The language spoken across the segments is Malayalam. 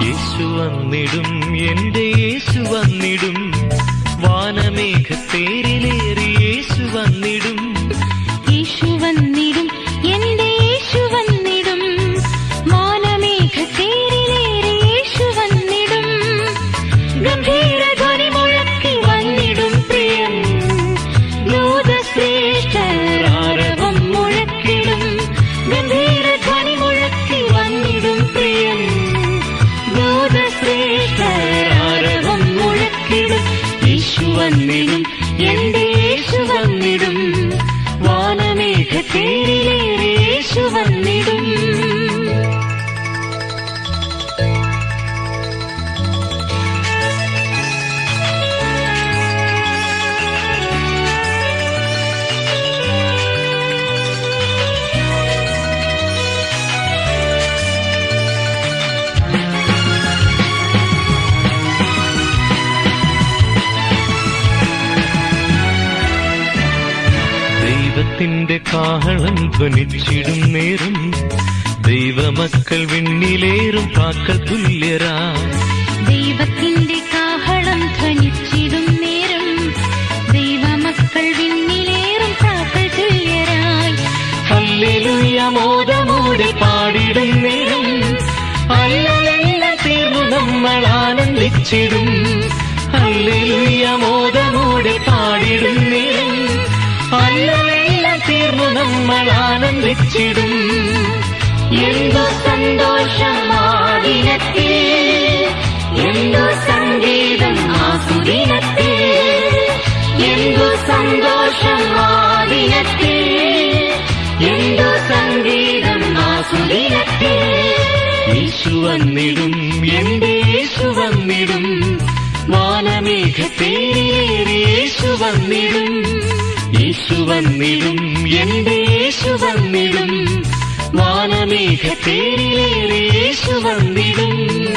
യേശു വന്നിടും എന്റെ യേശു വന്നിടും വാനമേഘത്തേരിലേറി യേശു വന്നിടും യേശു വന്നിടും എന്റെ യേശു വന്നിടും മാനമേഘത്തേരിലേറി യേശു വന്നിടും ഗംഭീര ധ്വനി മുഴക്കി വന്നിടും പ്രിയൻ ദൂതശ്രേഷ്ഠരാരവം മുഴക്കിടും ഗംഭീര ധ്വനി മുഴക്കി വന്നിടും പ്രിയൻ ദൂതശ്രേഷ്ഠരാരവം മുഴക്കിടും യേശു വന്നിടും എന്റെ യേശു വന്നിടും വാനമേഘത്തേരിലേറി യേശു വന്നിടും ദൈവത്തിന്റെ കാഹളം ധ്വനിച്ചിടും നേരം ദൈവമക്കൾ വിണ്ണിലേറും കാക്കൾ തുല്യരാ ദൈവത്തിന്റെ കാഹളം ധ്വനിച്ചിടും നേരം ദൈവമക്കൾ വിണ്ണിലേറും പ്രാക്കൾ തുല്യരായി ഹല്ലേലൂയ മോദമോടെ പാടിടും നേരം അല്ലലെല്ലാം തീർന്നു നമ്മൾ ആനന്ദിച്ചിടും ഹല്ലേലൂയ മോദമോടെ പാടിടും നേരം അല്ലലെല്ലാം തീർന്നു നമ്മൾ ആനന്ദിച്ചിടും എന്തോ സന്തോഷം ആ ദിനത്തിൽ എന്തോ സംഗീതം ആ സുദിനത്തിൽ എന്തോ സന്തോഷം ആ ദിനത്തിൽ എന്തോ സംഗീതം ആ സുദിനത്തിൽ യേശു വന്നിടും എന്റെ യേശു വന്നിടും വാനമേഘത്തേരിയേറി യേശു വന്നിടും യേശു വന്നിടും എന്റെ യേശു വന്നിടും വാനമേഘത്തേരിലേറി യേശു വന്നിടും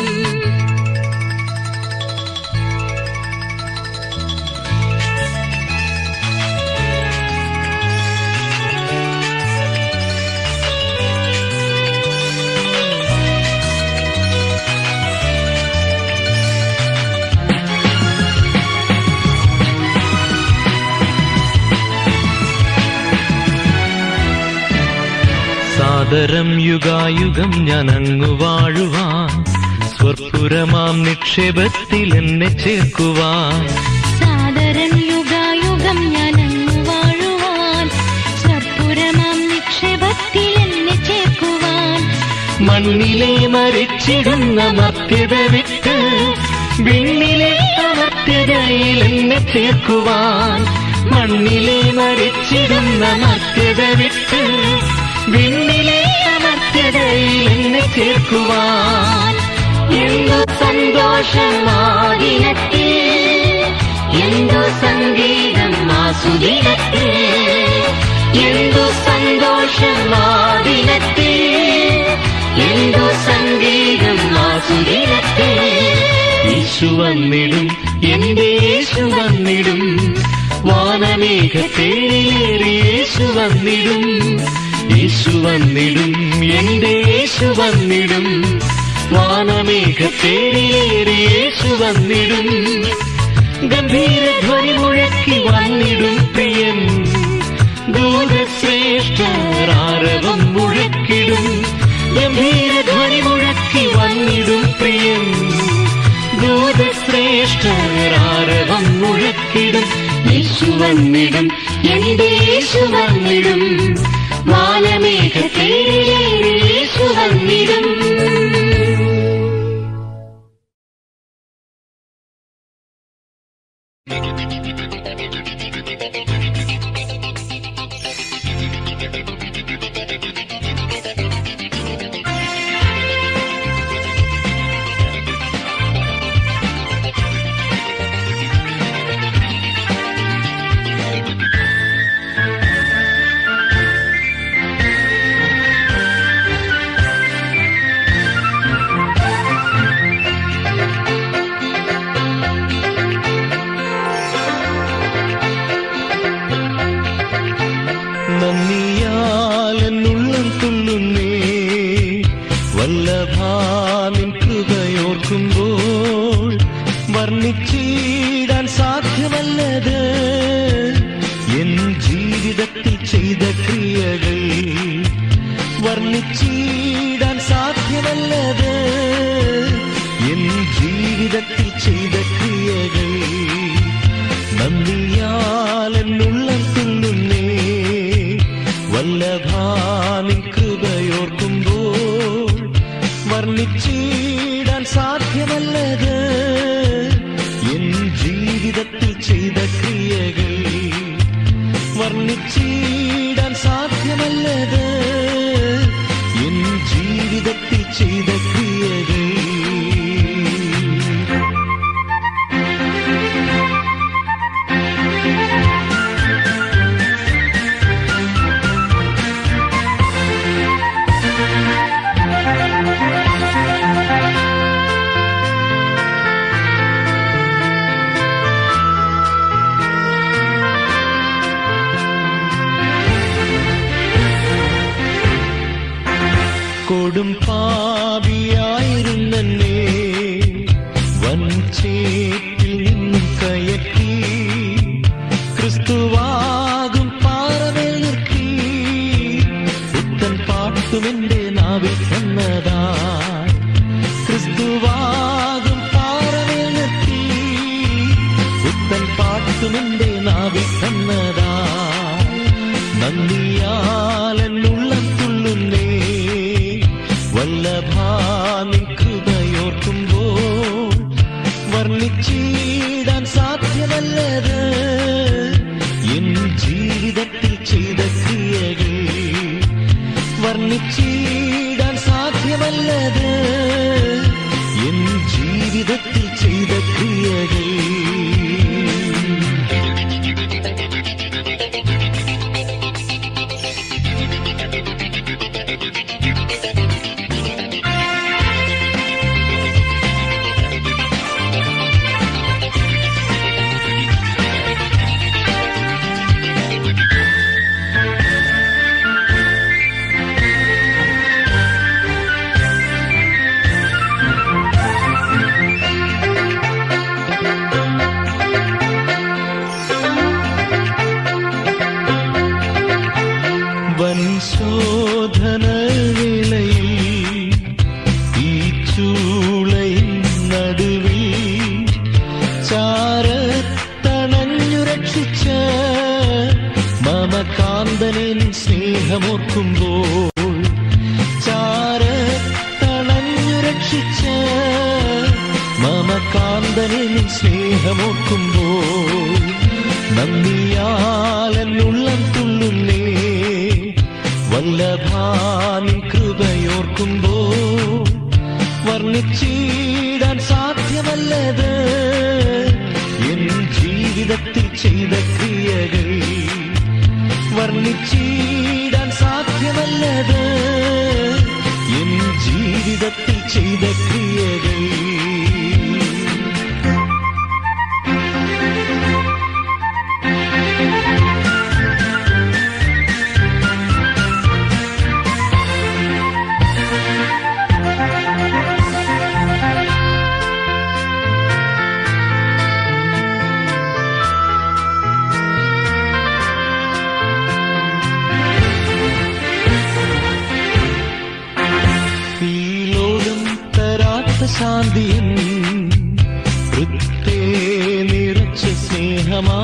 സാദരം യുഗായുഗം ഞാൻ അങ്ങു വാഴുവാൻ സ്വർപ്പുരമാം നിക്ഷേപത്തിൽ എന്നെ ചേർക്കുവാൻ സാദരം യുഗായുഗം ഞാൻ അങ്ങ് വാഴുവാൻ സ്വർപ്പുരമാം നിക്ഷേപത്തിൽ എന്നെ ചേർക്കുവാൻ മണ്ണിലെ മരിച്ചിടുന്ന മർത്യത വിട്ട് വിണ്ണിലെ അമർത്യതയിൽ എന്നെ ചേർക്കുവാൻ മണ്ണിലെ മരിച്ചിടുന്ന മർത്യത വിട്ട് വിണ്ണിലെ അമർത്യതയിൽ എന്നെ ചേർക്കുവാൻ എന്തോ സന്തോഷം ആ ദിനത്തിൽ എന്തോ സംഗീതം ആ സുദിനത്തിൽ എന്തോ സന്തോഷം ആ ദിനത്തിൽ എന്തോ സംഗീതം ആ സുദിനത്തിൽ യേശു വന്നിടും എന്റെ യേശു വന്നിടും വാനമേഘത്തേരിലേറി യേശു വന്നിടും യേശു വന്നിടും എന്റെ യേശു വന്നിടും വാനമേഘത്തേരിലേറി യേശു വന്നിടും ഗംഭീര ധ്വനി മുഴക്കി വന്നിടും പ്രിയൻ ദൂതശ്രേഷ്ഠരാരവം മുഴക്കിടും ഗംഭീര ധ്വനി മുഴക്കി വന്നിടും പ്രിയൻ ദൂതശ്രേഷ്ഠരാരവം മുഴക്കിടും യേശു വന്നിടും എന്റെ യേശു വന്നിടും വാനമേഘത്തേരിലേറി യേശു വന്നിടും വർണ്ണിച്ചിടാൻ സാധ്യമല്ലത് എൻ ജീവിതത്തിൽ ചെയ്ത ക്രിയകൾ നന്ദിയാൽ എന്നുള്ളം തുള്ളുന്നേ വല്ലഭാനിൻ കൃപയോർക്കുമ്പോൾ വർണ്ണിച്ചിടാൻ സാധ്യമല്ലത് എൻ ജീവിതത്തിൽ ചെയ്ത ക്രിയകൾ വർണ്ണിച്ചിടാൻ സാധ്യമല്ലത് എൻ ജീവിതത്തിൽ ചെയ്ത ക്രിയകൾ കൊടും പാപിയായിരുന്നെ വൻചേറ്റിൽ നിന്നും കയറ്റി ക്രിസ്തുവാകും പാറമേൽ നിർത്തി പുത്തൻ പാട്ടുമെന്റെ നാവിൽ തന്നതാ ക്രിസ്തുവാകും പാറമേൽ നിർത്തി പുത്തൻ പാട്ടുമെന്റെ നാവിൽ തന്നതാ നന്ദിയാലെന്നുള്ളം തുള്ളുന്നേ വല്ലഭാനിൻ കൃപയോർക്കുമ്പോൾ വർണ്ണിച്ചിടാൻ സാധ്യമല്ലത് എൻ ജീവിതത്തിൽ ചെയ്ത ക്രിയകൾ വർണ്ണിച്ചിടാൻ സാധ്യമല്ലത് എൻ ജീവിതത്തിൽ ചെയ്ത ക്രിയകൾ വൻ ശോധന വേളയിൽ ഈ ചൂളയിൻ നടുവിൽ ചാരത്തണഞ്ഞു രക്ഷിച്ച മമകാന്തനിൻ സ്നേഹമോർക്കുമ്പോൾ ചാരത്തണഞ്ഞു രക്ഷിച്ച മമകാന്തനിൻ സ്നേഹമോർക്കുമ്പോൾ നന്ദിയാലെന്നുള്ളം തുള്ളുന്നേ വല്ലഭാനിൻ കൃപയോർക്കുമ്പോൾ വർണ്ണിച്ചിടാൻ സാധ്യമല്ലത് എൻ ജീവിതത്തിൽ ചെയ്ത ക്രിയകൾ വർണ്ണിച്ചിടാൻ സാധ്യമല്ലത് എൻ ജീവിതത്തിൽ ചെയ്ത ക്രിയകൾ ഈ ലോകം തരാത്ത ശാന്തിയും വൃത്തേ നിറച്ച സ്നേഹമാ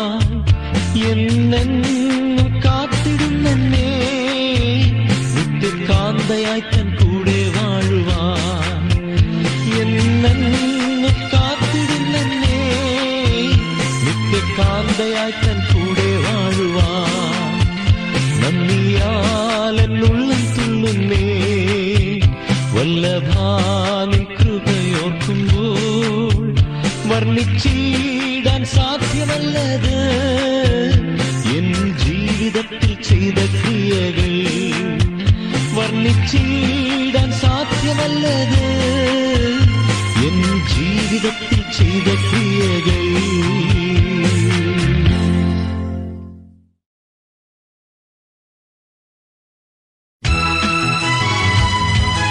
എന്നെന്നും കാത്തിടുന്നെന്നെ നിത്യകാന്തയായി തൻ കൂടെ വാഴുവാൻ എന്നെന്നും കാത്തിടുന്നെന്നെ നിത്യകാന്തയായി തൻ കൂടെ വാഴുവാൻ നന്ദിയാലെന്നുള്ളം തുള്ളുന്നേ വല്ലഭാനിൻ കൃപയോർക്കുമ്പോൾ വർണ്ണിച്ചിടാൻ സാധ്യമല്ലത് എൻ ജീവിതത്തിൽ ചെയ്ത ക്രിയകൾ വർണ്ണിച്ചിടാൻ സാധ്യമല്ലത് എൻ ജീവിതത്തിൽ ചെയ്ത ക്രിയകൾ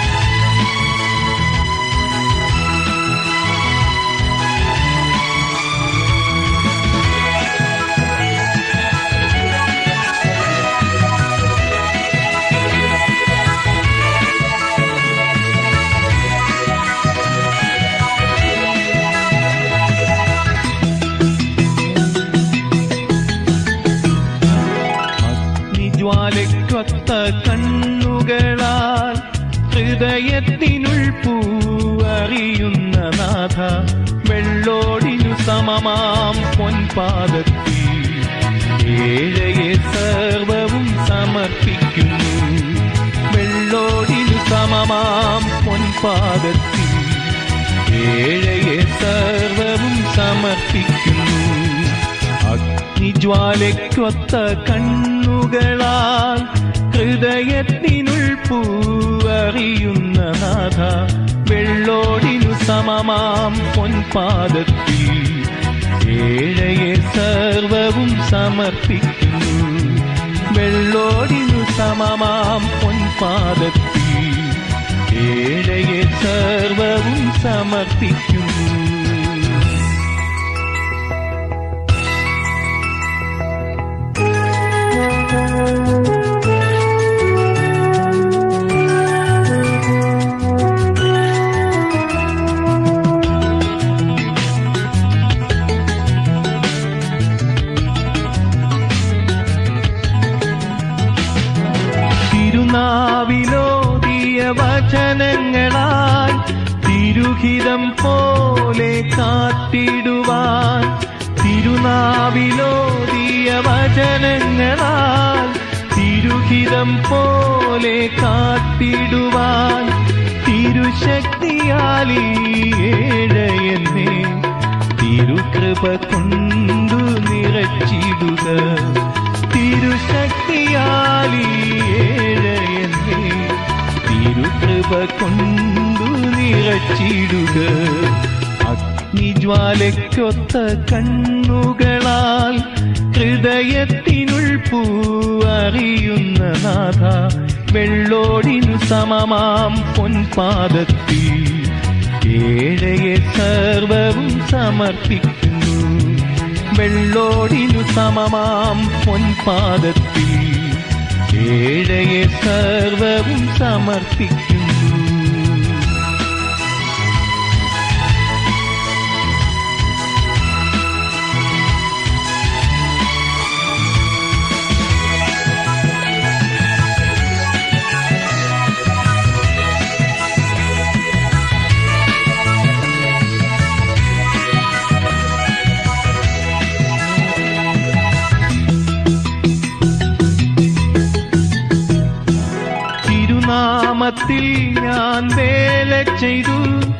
യേശുവേ ജ്വാലയ്ക്കൊത്ത കണ്ണുകളാൽ ഹൃദയത്തിനുൾ പൂവറിയുന്ന നാഥ വെള്ളോടിനു സമമാം പൊൻപാദത്തിൽ ഏഴയെ സർവവും സമർപ്പിക്കുന്നു വെള്ളോടിനു സമമാം പൊൻപാദത്തിൽ ഏഴയെ സർവവും സമർപ്പിക്കുന്നു അഗ്നിജ്വാലയ്ക്കൊത്ത കണ്ണുകളാൽ ഹൃദയത്തിനുൾ പൂവറിയുന്ന നാഥ വെള്ളോടിനു സമമാം പൊൻപാദത്തിൽ ഏഴയെ സർവവും സമർപ്പിക്കുന്നു വെള്ളോടിനു സമമാം പൊൻപാദത്തിൽ ഏഴയെ സർവവും സമർപ്പിക്കുന്നു തിരുനാവിലോതിയ വചനങ്ങളാൽ തിരുഹിതം പോലെ കാത്തിടുവാൻ തിരുനാവിലോതിയ വചനങ്ങളാൽ തിരുഹിതം പോലെ കാത്തിടുവാൻ തിരുശക്തിയാലി ഏഴയെന്നെ തിരുകൃപ കൊണ്ടു നിറച്ചിടുക തിരുശക്തിയാലി ഏഴയെന്നെ തിരുകൃപ കൊണ്ടു നിറച്ചിടുക അഗ്നിജ്വാലയ്ക്കൊത്ത കണ്ണുകളാൽ ഹൃദയത്തിനുൾ പൂവറിയുന്ന നാഥ വെള്ളോടിനു സമമാം പൊൻപാദത്തിൽ ഏഴയെ സർവവും സമർപ്പിക്കുന്നു വെള്ളോടിനു സമമാം പൊൻപാദത്തിൽ ഏഴയെ സർവവും സമർപ്പിക്കുന്നു തിരുനാമത്തിൽ ഞാൻ വേല ചെയ്തു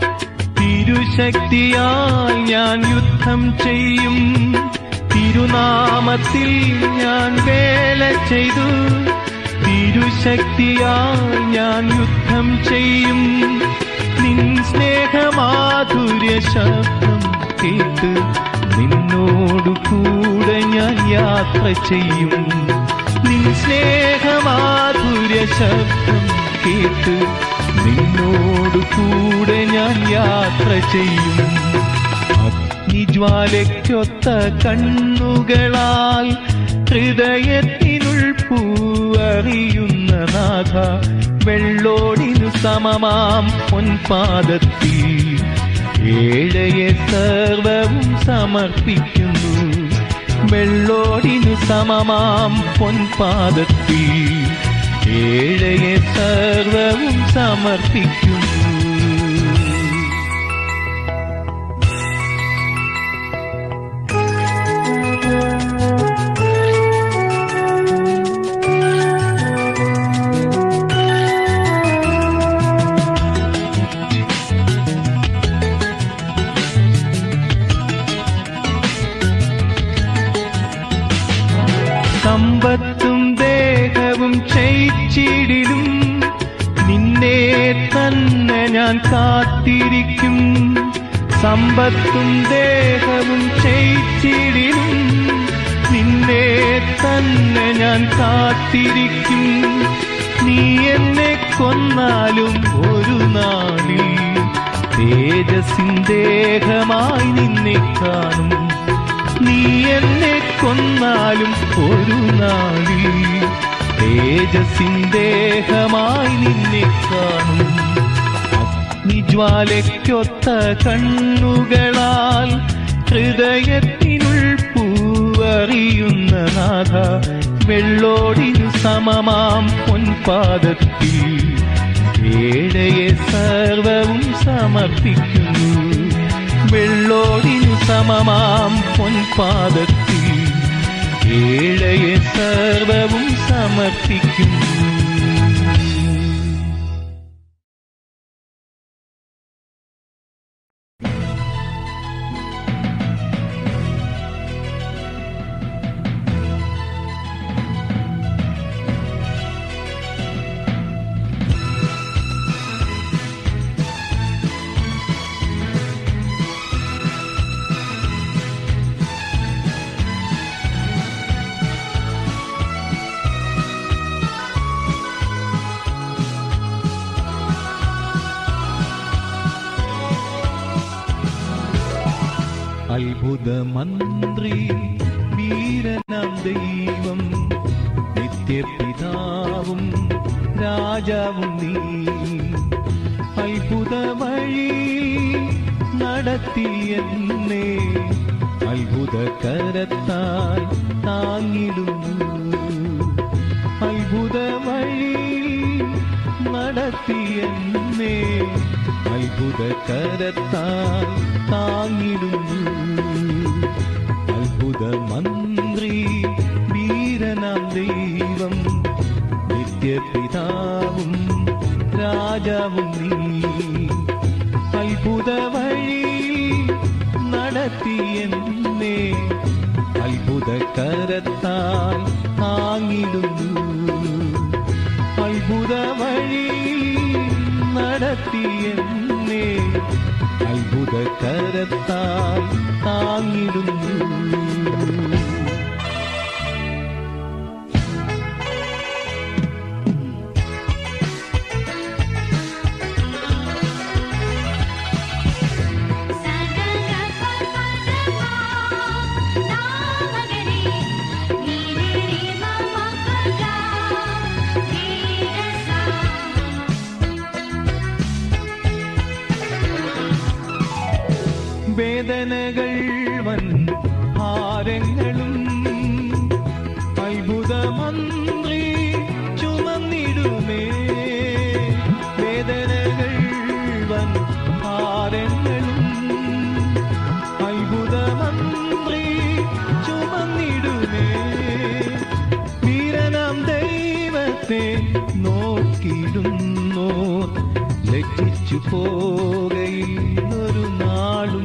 തിരുശക്തിയാൽ ഞാൻ യുദ്ധം ചെയ്യും തിരുനാമത്തിൽ ഞാൻ വേല ചെയ്തു തിരുശക്തിയാൽ ഞാൻ യുദ്ധം ചെയ്യും നിൻ സ്നേഹമാധുര്യ ശബ്ദം കേട്ട് നിന്നോടു കൂടെ ഞാൻ യാത്ര ചെയ്യും നിൻ സ്നേഹമാധുര്യ ശബ്ദം കേട്ട് നിന്നോടു കൂടെ ഞാൻ യാത്ര ചെയ്യും അഗ്നിജ്വാലയ്ക്കൊത്ത കണ്ണുകളാൽ ഹൃദയത്തിനുൾ പൂവറിയുന്ന നാഥ വെള്ളോടിനു സമമാം പൊൻപാദത്തിൽ ഏഴയെ സർവവും സമർപ്പിക്കുന്നു വെള്ളോടിനു സമമാം പൊൻപാദത്തിൽ ഏഴയെ സർവവും സമർപ്പിക്കുന്നു സമ്പത്തും ദേഹവും ക്ഷയിച്ചിടിലും നിന്നെ തന്നെ ഞാൻ കാത്തിരിക്കും സമ്പത്തും ദേഹവും ക്ഷയിച്ചിടിലും നിന്നെ തന്നെ ഞാൻ കാത്തിരിക്കും നീ എന്നെ കൊന്നാലും ഒരു നാളിൽ തേജസ്സിൻ ദേഹമായി നിന്നെ കാണും നീ എന്നെ കൊന്നാലും ഒരു നാളിൽ തേജസ്സിൻ ദേഹമായി നിന്നെ കാണും അഗ്നിജ്വാലയ്ക്കൊത്ത കണ്ണുകളാൽ ഹൃദയത്തിനുൾ പൂവറിയുന്ന നാഥ വെള്ളോടിനു സമമാം പൊൻപാദത്തിൽ ഏഴയെ സർവവും സമർപ്പിക്കുന്നു വെള്ളോടിനു സമമാം പൊൻപാദത്തിൽ ഏഴയെ സർവവും സമർപ്പിക്കുന്നു അത്ഭുത മന്ത്രി വീരനാം ദൈവം നിത്യപിതാവും രാജാവും നീ അത്ഭുത വഴി നടത്തിയെന്നേ അത്ഭുത കരത്താൽ താങ്ങിടുന്നു അത്ഭുത വഴി നടത്തിയെന്നേ അത്ഭുത കരത്താൽ താങ്ങിടുന്നു അത്ഭുത മന്ത്രി വീരനാം ദൈവം നിത്യപിതാവും രാജാവും നീ അത്ഭുത വഴി നടത്തിയെന്നേ അത്ഭുത കരത്താൽ താങ്ങിടുന്നു അത്ഭുത വഴി നടത്തിയെന്നേ അത്ഭുത കരത്താൽ താങ്ങിടുന്നു വേദനകൾ വൻ ഭാരങ്ങളും അത്ഭുത മന്ത്രി ചുമന്നിടുമേ വേദനകൾ വൻ ഭാരങ്ങളും അത്ഭുത മന്ത്രി ചുമന്നിടുമേ വീരനാം ദൈവത്തെ നോക്കിടുന്നോ ലജ്ജിച്ചു പോകയിൽ ഒരു നാളും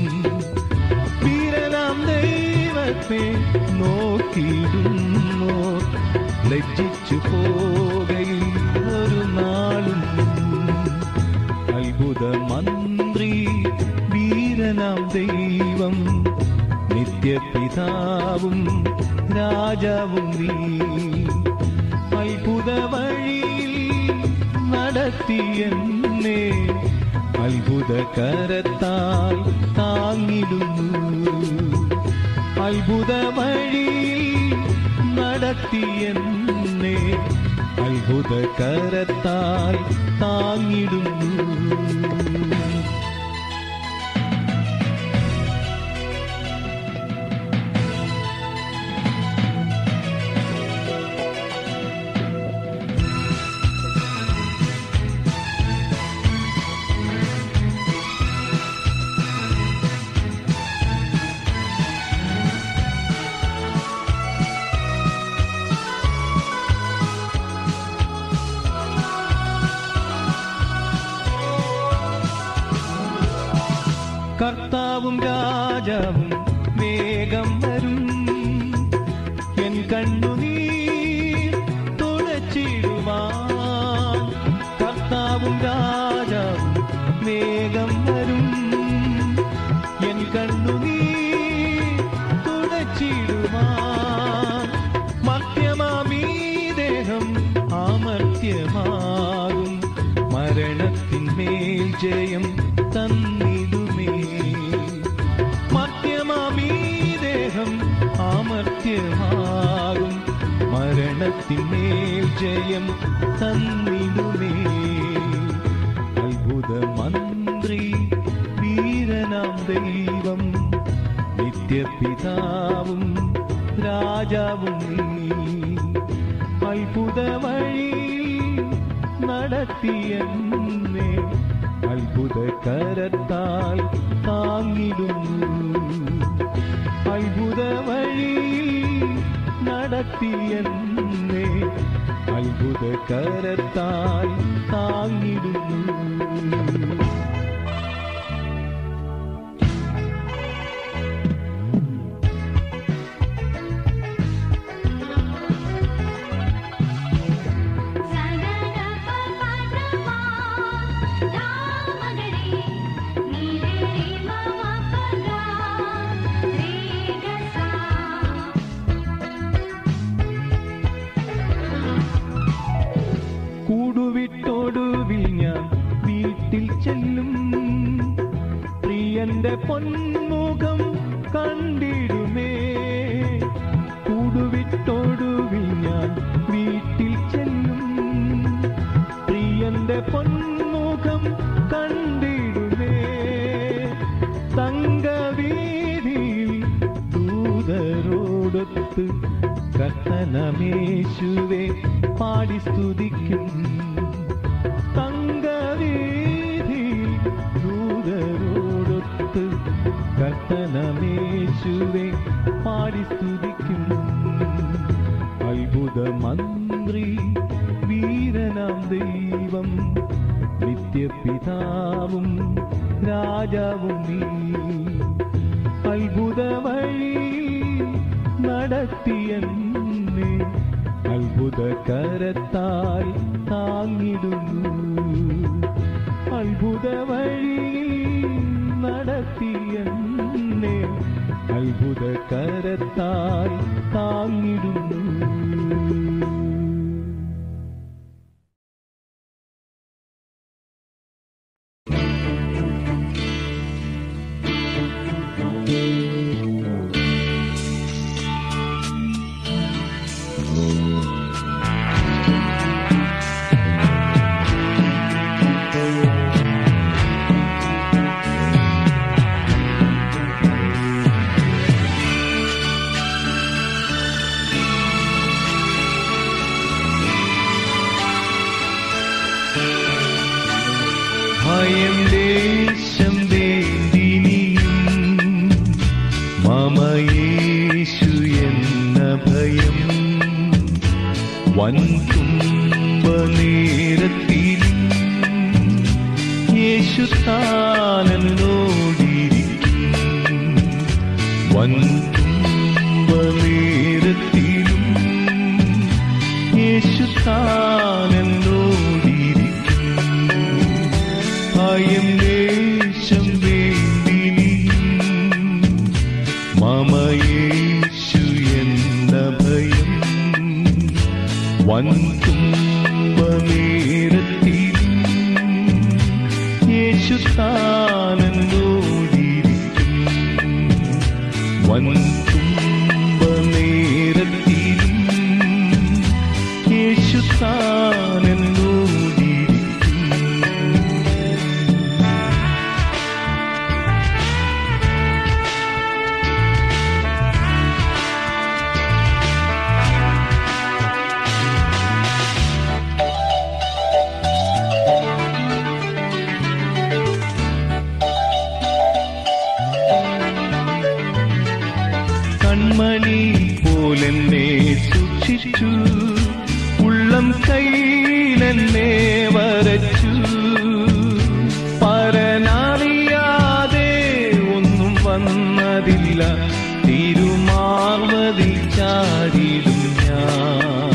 വീരനാം ദൈവത്തെ നോക്കിടുന്നോ ലജ്ജിച്ചു പോകയിൽ ഒരു നാളും അത്ഭുത മന്ത്രി വീരനാം ദൈവം നിത്യപിതാവും രാജാവും നീ അത്ഭുത വഴിയിൽ നടത്തിയെന്നേ അത്ഭുത കരത്താൽ താങ്ങിടുന്നു അത്ഭുത വഴിയിൽ നടത്തിയെന്നേ അത്ഭുത കരത്താൽ താങ്ങിടുന്നു കർത്താവും രാജാവും വേഗം വരും എൻ കണ്ണുനീർ തുടച്ചിടുവാൻ കർത്താവും രാജാവും വേഗം വരും എൻ കണ്ണുനീർ തുടച്ചിടുവാൻ മർത്യമാമീ ദേഹം ആമർത്യമാകും മരണത്തിന്മേൽ ജയം തന്നിടുമേ മർത്യമാമീ ദേഹം ആമർത്യമാകും മരണത്തിന്മേൽ ജയം തന്നിടുമേ അത്ഭുത മന്ത്രി വീരനാം ദൈവം നിത്യപിതാവും രാജാവും നീ കരത്താൽ താങ്ങിടുന്നു കൂടുവിട്ടോടുവിൽ ഞാൻ വീട്ടിൽ ചെല്ലും പ്രിയന്റെ പൊന്മുഖം കണ്ടിടുമേ കൂടുവിട്ടോടുവിൽ ഞാൻ വീട്ടിൽ ചെല്ലും പ്രിയന്റെ പൊന്മുഖം കണ്ടിടുമേ തങ്കവീതിയിൽ ദൂതരോടൊത്ത് കത്തനമേശുവെ പാടി സ്തുതിക്കും തങ്കവീതിയിൽ ദൂതരോടൊത്ത് കത്തനമേശുവെ പാടി സ്തുതിക്കും അത്ഭുത മന്ത്രി വീരനാം ദൈവം നിത്യപിതാവും രാജാവും നീ അത്ഭുത വഴി നടത്തിയെന്നെ അത്ഭുത കരത്താൽ താങ്ങിടുന്നു അത്ഭുത വഴി നടത്തിയെന്നെ അത്ഭുത കരത്താൽ താങ്ങിടുന്നു ഭയം ദേശം വേണ്ടിനിയും മമയേശു എന്ന ഭയം വൻ തുമ്പ നേരത്തിലും യേശു താനോടിരിക്കും വൻ തുമ്പ നേരത്തിലും യേശു താനോടിരിക്കും ഭയം ദേശം വേണ്ടിനിയും മമയേശു എന്ന ഭയം വൻ തുമ്പനേരത്തിലും യേശു താനോടിരിക്കും വൻ തുമ്പനേരത്തിലും യേശു താനോടിരിക്കും കൺമണി പോലെന്നെ സൂക്ഷിച്ചു ഉള്ളം കയ്യിലെന്നെ വരച്ചു പരനറിയാതെ ഒന്നും വന്നതില്ല തിരുമാർവതിൽ ചാരിടും ഞാൻ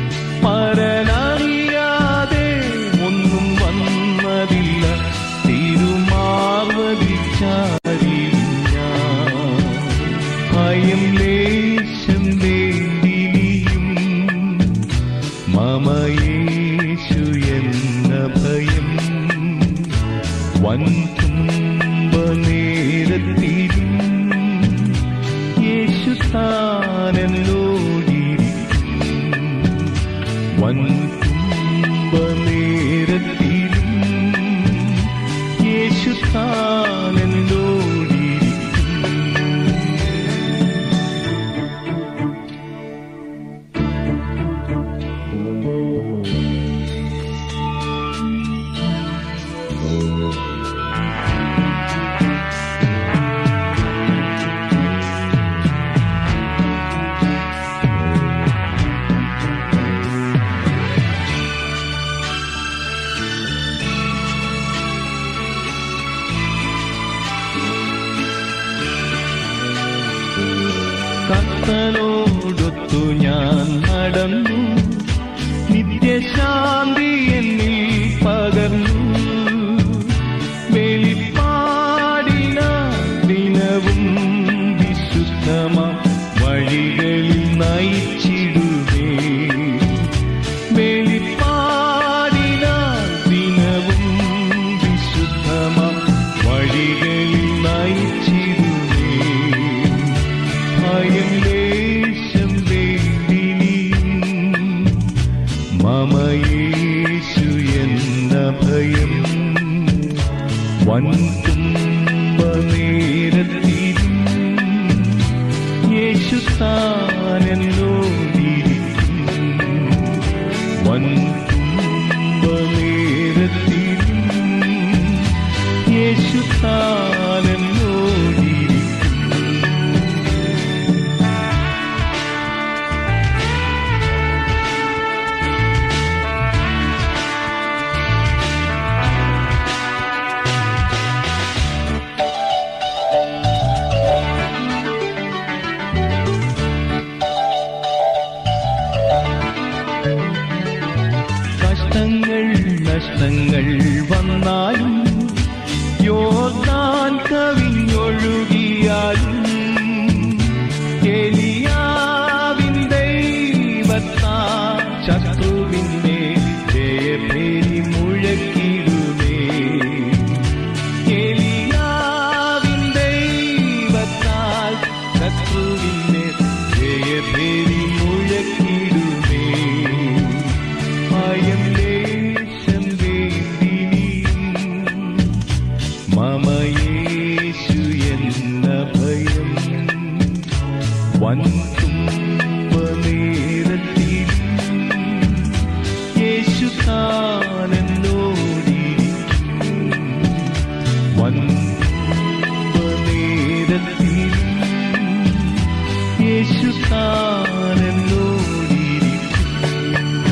പരനറിയാതെ ഒന്നും വന്നതില്ല തിരുമാർവതിൽ ചാരിടും ഞാൻ ഭയം ലേശം വേണ്ടിനിയും മമയേശു എന്ന ഭയം വൻ തുമ്പ നേരത്തിലും യേശു താനോടിരിക്കും വൻ തുമ്പ നേരത്തിലും യേശു താനോടിരിക്കും ദാസനോടൊത്തു ഞാൻ നടന്നു നിത്യശാന്തി എന്നിൽ പകർന്നു വെളിപ്പാടിന ദിനവും വിശുദ്ധമാ വഴികളിൽ നയിച്ചിടുവേ വെളിപ്പാടിന ദിനവും വിശുദ്ധമാ വഴികളിൽ നയിച്ചിടുവേ ഭയം ലേശം വേണ്ടിനിയും മമയേശു എന്ന ഭയം വൻതുമ്പ നേരത്തിലും യേശു താനെന്നോടിരിക്കും വൻതുമ്പ നേരത്തിലും യേശു താനെന്നോടിരിക്കും കഷ്ടങ്ങൾ നഷ്ടങ്ങൾ വന്നാലും യോർദാൻ കവിഞ്ഞൊഴുകിയാലും എലിയാവിൻ ദൈവത്താ ശത്രുവിന്റെ ജയഭേരി മുഴക്കിടുമേ എലിയാവിൻ ദൈവത്താൽ ശത്രുവിന്റെ ജയഭേരി മുഴക്കിടുമേ ഭയം ലേശം വേണ്ടിനിയും മമയേശു എന്ന ഭയം വൻതുമ്പ നേരത്തിലും യേശു താനെന്നോടിരിക്കും വൻതുമ്പ നേരത്തിലും യേശു താനെന്നോടിരിക്കും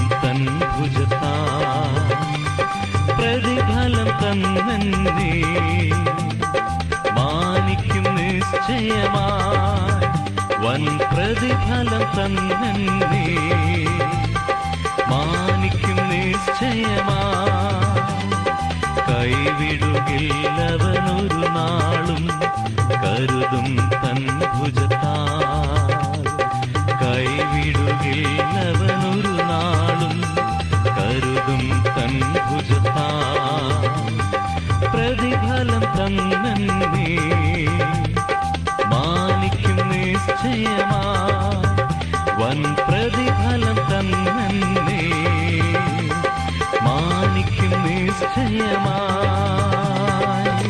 തൻ ഭുജത്താ പ്രതിഫലം തന്നെ മാനിക്കും നിശ്ചയമായി വൻ പ്രതിഫലം തന്നെ മാനിക്കും നിശ്ചയമായി കൈവിടുകില്ലവനൊരു നാളും കരുതും തൻ ഭുജത്താൽ കൈവിടുകില്ലവനൊരു നാളും കരുതും തൻ ഭുജത്താൽ പ്രതിഫലം തന്നെ മാനിക്കും നിശ്ചയമാ വൻ പ്രതിഫലം തന്നെ മാനിക്കും നിശ്ചയമായി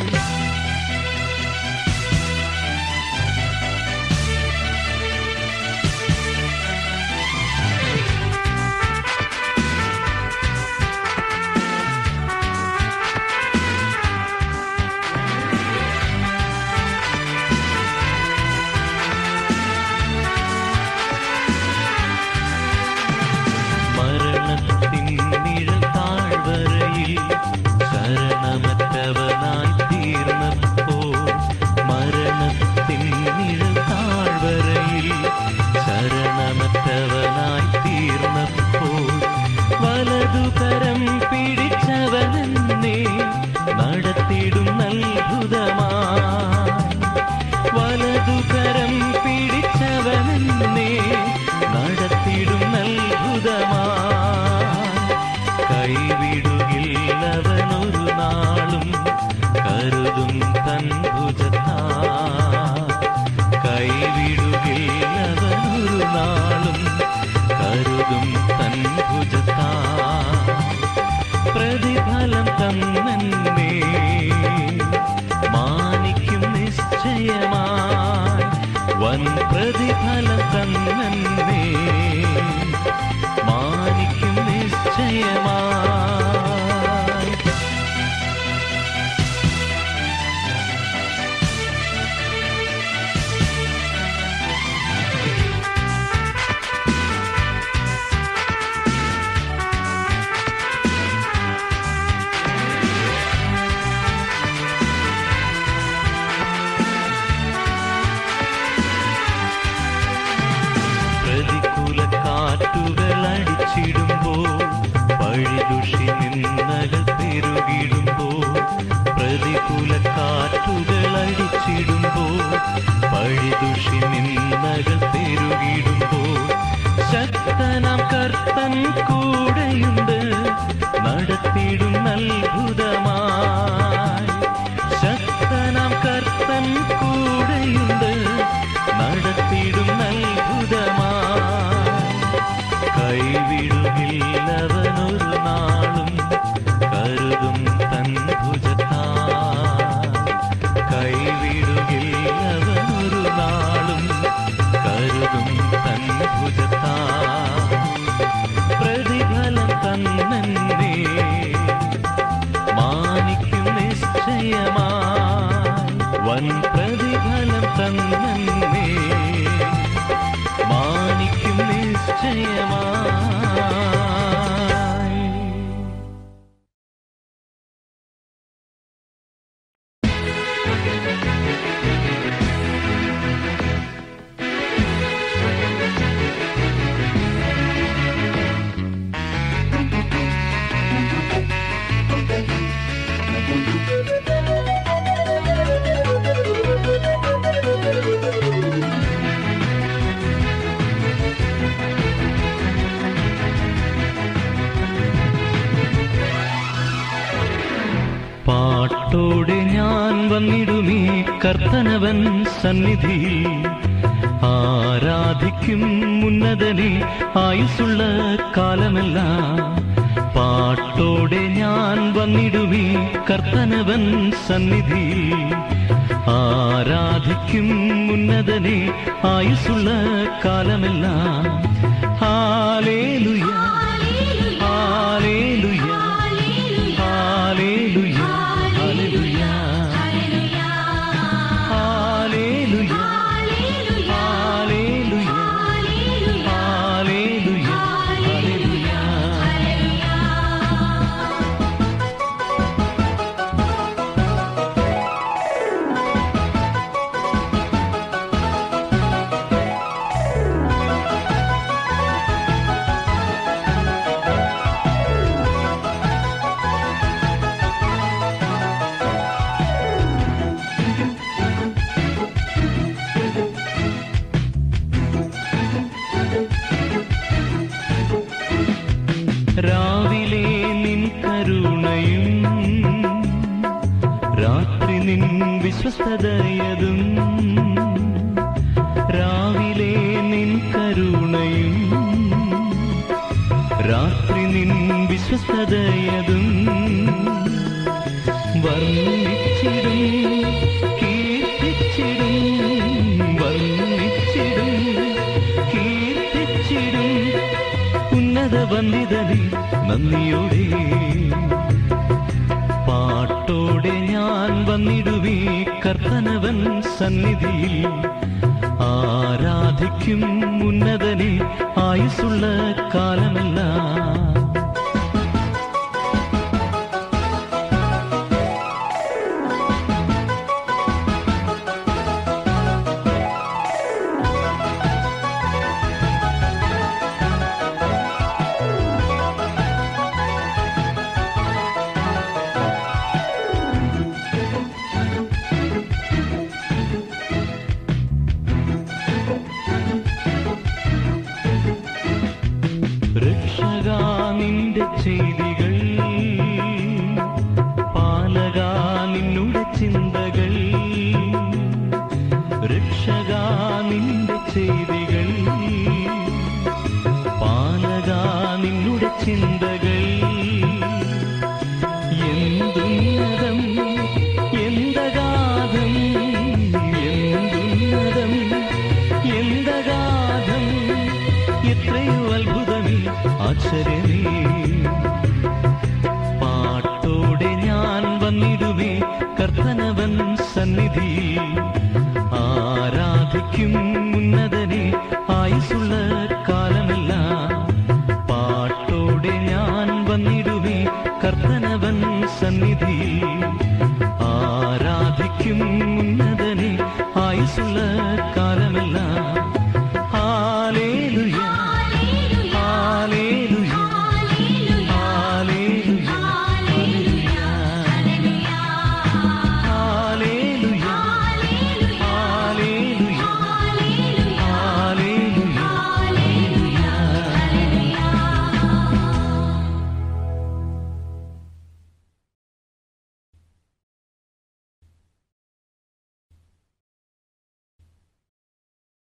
മരണത്തിൻ നിഴൽ താഴ്വരയിൽ ശരണമറ്റവനായി തീർന്നപ്പോൾ മരണത്തിൻ നിഴൽ താഴ്വരയിൽ ശരണമറ്റവനായി തീർന്നപ്പോൾ വലതുകരം പിടിച്ചവനെന്നെ നടത്തിടും അത്ഭുതമായി വലതുകരം പിടിച്ചവനെന്നെ നടത്തിടും അത്ഭുതമായി കൈവിടുകില്ലവനൊരു നാളും കരുതും തൻ ഭുജത്താ കൈവിടുകില്ലവനൊരു നാളും കരുതും തൻ ഭുജത്താ പ്രതിഫലം തന്നെ മാനിക്കും നിശ്ചയമായി വൻ പ്രതിഫലം തന്നെ മാനിക്കും നിശ്ചയമായി പ്രതികൂല കാറ്റുകൾ അടിച്ചിടുമ്പോൾ വഴിദുഷി നിന്നകൾ പെരുകിടുമ്പോൾ പ്രതികൂല കാറ്റുകൾ അടിച്ചിടുമ്പോൾ വഴിദുഷി നിന്നകൾ പെരുകിടുമ്പോൾ ശക്തനാം കർത്തൻ കൂടെയുണ്ട് നടത്തിടും അത്ഭുതമായി ശക്തനാം കർത്തൻ കൂടെയുണ്ട് നടത്തിടും അത്ഭുതമായി കൈവിടുകില്ലവനൊരു നാളും കരുതും തൻ ഭുജത്താ കൈവിടുകില്ലവനൊരു നാളും കരുതും തൻ ഭുജത്താ പ്രതിഫലം തന്നെ മാനിക്കും നിശ്ചയമായി വൻ പ്രതിഫലം തന്നെ മാനിക്കും നിശ്ചയമായി പാട്ടോടെ ഞാൻ വന്നിടുമീ കർത്തനവൻ സന്നിധി ആരാധിക്കും ഉന്നതനെ ആയുസുള്ള കാലമെല്ലാം പാട്ടോടെ ഞാൻ വന്നിടുമീ കർത്തനവൻ സന്നിധി ആരാധിക്കും ഉന്നതനെ ആയുസുള്ള കാലമെല്ലാം hallelujah hallelujah hallelujah hallelujah hallelujah hallelujah hallelujah hallelujah രാവിലെ നിൻ കരുണയും രാത്രി നിൻ വിശ്വസ്തതയതും രാവിലെ നിൻ കരുണയും രാത്രി നിൻ വിശ്വസ്തതയതും വർണ്ണിച്ചിടും കീർത്തിച്ചിടും വർണ്ണിച്ചിടും കീർത്തിച്ചിടും ഉന്നത വന്ദിതനെ നന്ദിയോടെ പാട്ടോടെ ഞാൻ വന്നിടുവേ കർത്തനവൻ സന്നിധിയിൽ ആരാധിക്കും ഉന്നതനെ ആയുസുള്ള കാലമെല്ലാം രക്ഷകാ നിന്റെ ചെയ്തികൾ പാലകാ നിന്നുടെ ചിന്തകൾ രക്ഷകാ നിന്റെ ചെയ്തികൾ പാലകാ നിന്നുടെ ചിന്തകൾ എന്തുന്നതം എന്തഗാധം എന്തുന്നതം എന്തഗാധം എത്രയോ അത്ഭുതമേ ആശ്ചര്യമേ പാട്ടോടെ ഞാൻ വന്നിടുവേ കർത്തനവൻ സന്നിധി ആരാധിക്കും ഉന്നതനെ ആയുസുള്ള കാലമെല്ലാം പാട്ടോടെ ഞാൻ വന്നിടുവേ കർത്തനവൻ സന്നിധി